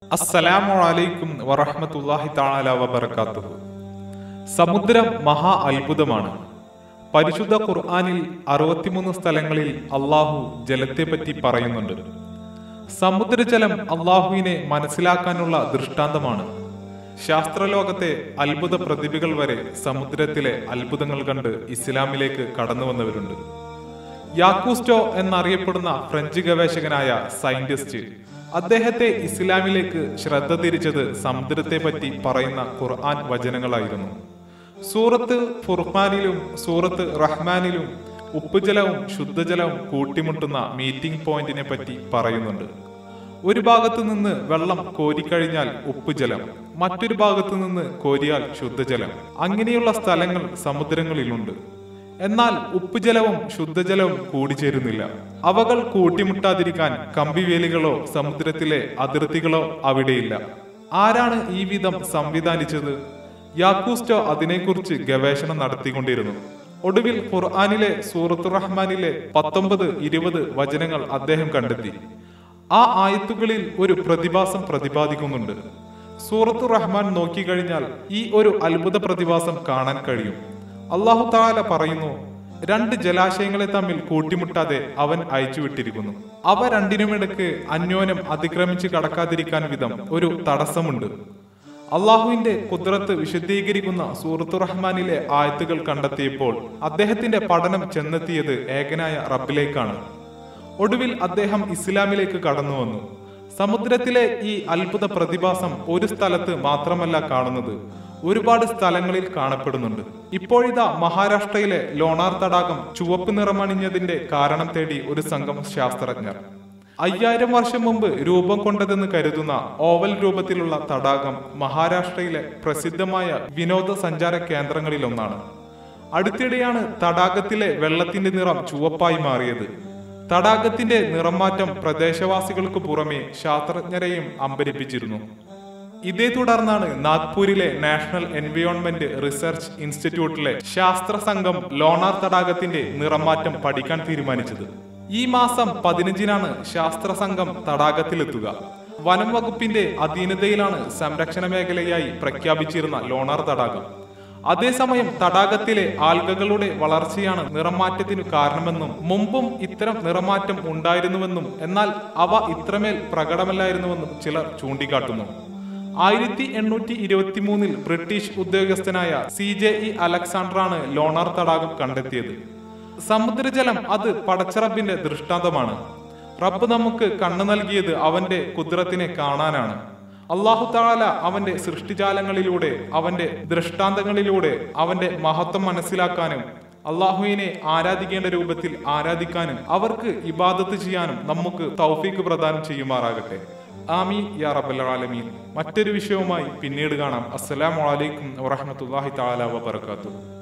അസ്സലാമു അലൈക്കും വറഹ്മത്തുള്ളാഹി തആല വബറകാതുഹു സമുദ്രം മഹാ അത്ഭുതമാണ് പരിശുദ്ധ ഖുർആനിൽ അറുപത്തിമൂന്ന് സ്ഥലങ്ങളിൽ അള്ളാഹു ജലത്തെപ്പറ്റി പറയുന്നുണ്ട് സമുദ്രജലം അള്ളാഹുവിനെ മനസ്സിലാക്കാനുള്ള ദൃഷ്ടാന്തമാണ് ശാസ്ത്രലോകത്തെ അത്ഭുത പ്രതിഭകൾ വരെ സമുദ്രത്തിലെ അത്ഭുതങ്ങൾ കണ്ട് ഇസ്ലാമിലേക്ക് കടന്നു വന്നവരുണ്ട് യാക്കൂസ്റ്റോ എന്നറിയപ്പെടുന്ന ഫ്രഞ്ച് ഗവേഷകനായ സയന്റിസ്റ്റ് അദ്ദേഹത്തെ ഇസ്ലാമിലേക്ക് ശ്രദ്ധ തിരിച്ചത് സമുദ്രത്തെ പറ്റി പറയുന്ന ഖുർആൻ വചനങ്ങളായിരുന്നു സൂറത്ത് ഫുർഖാനിലും സൂറത്ത് റഹ്മാനിലും ഉപ്പുജലവും ശുദ്ധജലവും കൂട്ടിമുട്ടുന്ന മീറ്റിംഗ് പോയിന്റിനെ പറ്റി പറയുന്നുണ്ട് ഒരു ഭാഗത്തു നിന്ന് വെള്ളം കോരിക്കഴിഞ്ഞാൽ ഉപ്പുജലം മറ്റൊരു ഭാഗത്തു നിന്ന് കോരിയാൽ ശുദ്ധജലം അങ്ങനെയുള്ള സ്ഥലങ്ങൾ സമുദ്രങ്ങളിലുണ്ട് എന്നാൽ ഉപ്പുജലവും ശുദ്ധജലവും കൂടിച്ചേരുന്നില്ല അവകൾ കൂട്ടിമുട്ടാതിരിക്കാൻ കമ്പിവേലികളോ സമുദ്രത്തിലെ അതിർത്തികളോ അവിടെയില്ല ആരാണ് ഈ വിധം സംവിധാനിച്ചത് യാക്കൂസ്റ്റോ അതിനെക്കുറിച്ച് ഗവേഷണം നടത്തിക്കൊണ്ടിരുന്നു ഒടുവിൽ ഖുർആാനിലെ സൂറത്തു റഹ്മാനിലെ പത്തൊമ്പത് ഇരുപത് വചനങ്ങൾ അദ്ദേഹം കണ്ടെത്തി ആ ആയത്തുകളിൽ ഒരു പ്രതിഭാസം പ്രതിപാദിക്കുന്നുണ്ട് സൂറത്തു റഹ്മാൻ നോക്കിക്കഴിഞ്ഞാൽ ഈ ഒരു അത്ഭുത പ്രതിഭാസം കാണാൻ കഴിയും അള്ളാഹു താല പറയുന്നു രണ്ട് ജലാശയങ്ങളെ തമ്മിൽ കൂട്ടിമുട്ടാതെ അവൻ അയച്ചുവിട്ടിരിക്കുന്നു അവ രണ്ടിനുമിടക്ക് അന്യോന്യം അതിക്രമിച്ച് കടക്കാതിരിക്കാൻ വിധം ഒരു തടസ്സമുണ്ട് അള്ളാഹുവിന്റെ കുതിരത്ത് വിശദീകരിക്കുന്ന സൂറത്തു റഹ്മാനിലെ ആയത്തുകൾ കണ്ടെത്തിയപ്പോൾ അദ്ദേഹത്തിന്റെ പഠനം ചെന്നെത്തിയത് ഏകനായ റബ്ബിലേക്കാണ് ഒടുവിൽ അദ്ദേഹം ഇസ്ലാമിലേക്ക് കടന്നു വന്നു സമുദ്രത്തിലെ ഈ അത്ഭുത പ്രതിഭാസം ഒരു സ്ഥലത്ത് മാത്രമല്ല കാണുന്നത് ഒരുപാട് സ്ഥലങ്ങളിൽ കാണപ്പെടുന്നുണ്ട് ഇപ്പോഴിതാ മഹാരാഷ്ട്രയിലെ ലോണാർ തടാകം ചുവപ്പ് നിറമണിഞ്ഞതിന്റെ കാരണം തേടി ഒരു സംഘം ശാസ്ത്രജ്ഞർ അയ്യായിരം വർഷം മുമ്പ് രൂപം കൊണ്ടതെന്ന് കരുതുന്ന ഓവൽ രൂപത്തിലുള്ള തടാകം മഹാരാഷ്ട്രയിലെ പ്രസിദ്ധമായ വിനോദസഞ്ചാര കേന്ദ്രങ്ങളിലൊന്നാണ് അടുത്തിടെയാണ് തടാകത്തിലെ വെള്ളത്തിന്റെ നിറം ചുവപ്പായി മാറിയത് തടാകത്തിന്റെ നിറമാറ്റം പ്രദേശവാസികൾക്ക് പുറമെ ശാസ്ത്രജ്ഞരെയും അമ്പരിപ്പിച്ചിരുന്നു ഇതേ തുടർന്നാണ് നാഗ്പൂരിലെ നാഷണൽ എൻവയോൺമെന്റ് റിസർച്ച് ഇൻസ്റ്റിറ്റ്യൂട്ടിലെ ശാസ്ത്ര സംഘം ലോണാർ തടാകത്തിന്റെ നിറമാറ്റം പഠിക്കാൻ തീരുമാനിച്ചത് ഈ മാസം പതിനഞ്ചിനാണ് ശാസ്ത്ര സംഘം തടാകത്തിലെത്തുക വനം വകുപ്പിന്റെ അധീനതയിലാണ് സംരക്ഷണ മേഖലയായി പ്രഖ്യാപിച്ചിരുന്ന ലോണാർ തടാകം അതേസമയം തടാകത്തിലെ ആൽഗകളുടെ വളർച്ചയാണ് നിറമാറ്റത്തിനു കാരണമെന്നും മുമ്പും ഇത്തരം നിറമാറ്റം ഉണ്ടായിരുന്നുവെന്നും എന്നാൽ അവ ഇത്രമേൽ പ്രകടമല്ലായിരുന്നുവെന്നും ചിലർ ചൂണ്ടിക്കാട്ടുന്നു ആയിരത്തി എണ്ണൂറ്റി ഇരുപത്തി മൂന്നിൽ ബ്രിട്ടീഷ് ഉദ്യോഗസ്ഥനായ സി ജെ ഇ അലക്സാണ്ടറാണ് ലോണാർ തടാകം കണ്ടെത്തിയത് സമുദ്രജലം അത് പടച്ചറബിന്റെ ദൃഷ്ടാന്തമാണ് റബ്ബ് നമുക്ക് കണ്ണു നൽകിയത് അവന്റെ കുതിരത്തിനെ കാണാനാണ് അള്ളാഹു താല അവന്റെ സൃഷ്ടിജാലങ്ങളിലൂടെ അവന്റെ ദൃഷ്ടാന്തങ്ങളിലൂടെ അവന്റെ മഹത്വം മനസ്സിലാക്കാനും അള്ളാഹുവിനെ ആരാധിക്കേണ്ട രൂപത്തിൽ ആരാധിക്കാനും അവർക്ക് ഇബാദത്ത് ചെയ്യാനും നമുക്ക് തൗഫീക്ക് പ്രദാനം ചെയ്യുമാറാകട്ടെ ആമീൻ യാ റബ്ബൽ ആലമീൻ മറ്റൊരു വിഷയവുമായി പിന്നീട് കാണാം അസ്സലാമു അലൈക്കും വറഹ്മത്തുള്ളാഹി തആല വബറകാതുഹു